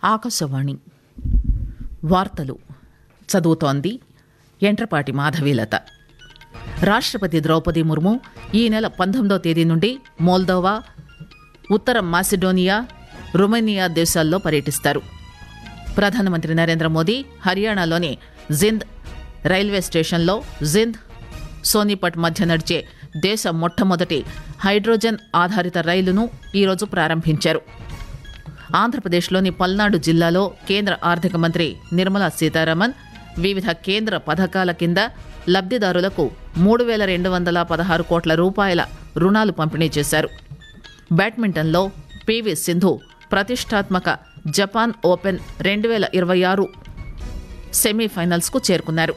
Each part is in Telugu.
ఆకాశవాణి వార్తలు చదువుతోంది ఎంట్రపాటి మాధవీలత రాష్ట్రపతి ద్రౌపది ముర్ము ఈ నెల పంతొమ్మిదో తేదీ నుండి మోల్దోవా ఉత్తర మాసిడోనియా రొమేనియా దేశాల్లో పర్యటిస్తారు ప్రధానమంత్రి నరేంద్ర మోదీ హర్యానాలోని జింద్ రైల్వే స్టేషన్లో జింద్ సోనిపట్ మధ్య నడిచే దేశ మొట్టమొదటి హైడ్రోజన్ ఆధారిత రైలును ఈరోజు ప్రారంభించారు ఆంధ్రప్రదేశ్లోని పల్నాడు జిల్లాలో కేంద్ర ఆర్థిక మంత్రి నిర్మలా సీతారామన్ వివిధ కేంద్ర పథకాల కింద లబ్దిదారులకు మూడు వేల రెండు వందల పదహారు కోట్ల రూపాయల రుణాలు పంపిణీ చేశారు బ్యాడ్మింటన్లో పివి సింధు ప్రతిష్టాత్మక జపాన్ ఓపెన్ రెండు వేల ఇరవై ఆరు సెమీఫైనల్స్కు చేరుకున్నారు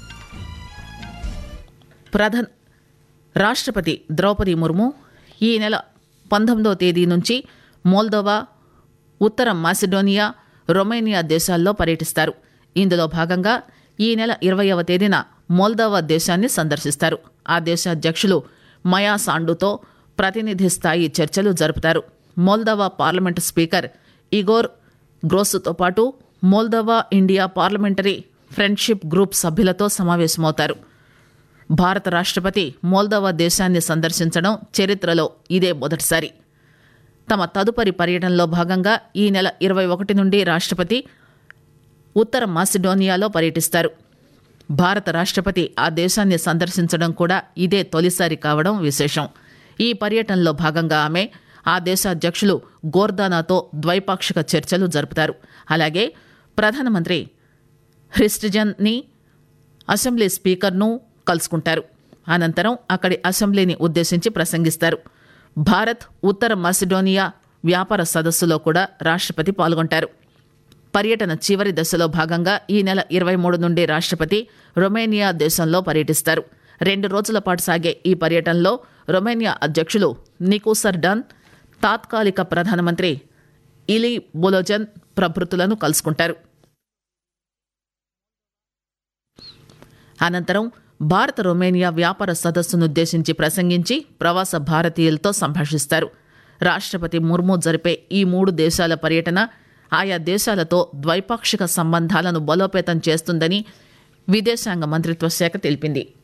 ప్రధాన్ రాష్ట్రపతి ద్రౌపది ముర్ము ఈ నెల పంతొమ్మిదో తేదీ నుంచి మోల్దోవా ఉత్తర మాసిడోనియా రొమేనియా దేశాల్లో పర్యటిస్తారు ఇందులో భాగంగా ఈ నెల ఇరవయవ తేదీన మోల్దోవా దేశాన్ని సందర్శిస్తారు ఆ దేశ అధ్యక్షులు మయా సాండుతో ప్రతినిధి స్థాయి చర్చలు జరుపుతారు మోల్దోవా పార్లమెంటు స్పీకర్ ఇగోర్ గ్రోస్తో పాటు Moldova India parliamentary friendship group సభ్యులతో సమావేశమవుతారు భారత రాష్ట్రపతి మోల్దోవా దేశాన్ని సందర్శించడం చరిత్రలో ఇదే మొదటిసారి తమ తదుపరి పర్యటనలో భాగంగా ఈ నెల ఇరవై ఒకటి నుండి రాష్ట్రపతి ఉత్తర మాసిడోనియాలో పర్యటిస్తారు భారత రాష్ట్రపతి ఆ దేశాన్ని సందర్శించడం కూడా ఇదే తొలిసారి కావడం విశేషం ఈ పర్యటనలో భాగంగా ఆమె ఆ దేశ అధ్యక్షులు గోర్దానాతో ద్వైపాక్షిక చర్చలు జరుపుతారు అలాగే ప్రధానమంత్రి హ్రిస్టిజన్ని అసెంబ్లీ స్పీకర్ను కలుసుకుంటారు అనంతరం అక్కడి అసెంబ్లీని ఉద్దేశించి ప్రసంగిస్తారు భారత్ ఉత్తర మాసిడోనియా వ్యాపార సదస్సులో కూడా రాష్ట్రపతి పాల్గొంటారు పర్యటన చివరి దశలో భాగంగా ఈ నెల ఇరవై మూడు నుండి రాష్ట్రపతి రొమేనియా దేశంలో పర్యటిస్తారు రెండు రోజుల పాటు సాగే ఈ పర్యటనలో రొమేనియా అధ్యక్షులు నికోసర్ డన్ తాత్కాలిక ప్రధానమంత్రి ఇలీ బొలోజన్ ప్రభృతులను కలుసుకుంటారు అనంతరం భారత రొమేనియా వ్యాపార సదస్సునుద్దేశించి ప్రసంగించి ప్రవాస భారతీయులతో సంభాషిస్తారు రాష్ట్రపతి ముర్ము జరిపే ఈ మూడు దేశాల పర్యటన ఆయా దేశాలతో ద్వైపాక్షిక సంబంధాలను బలోపేతం చేస్తుందని విదేశాంగ మంత్రిత్వ శాఖ తెలిపింది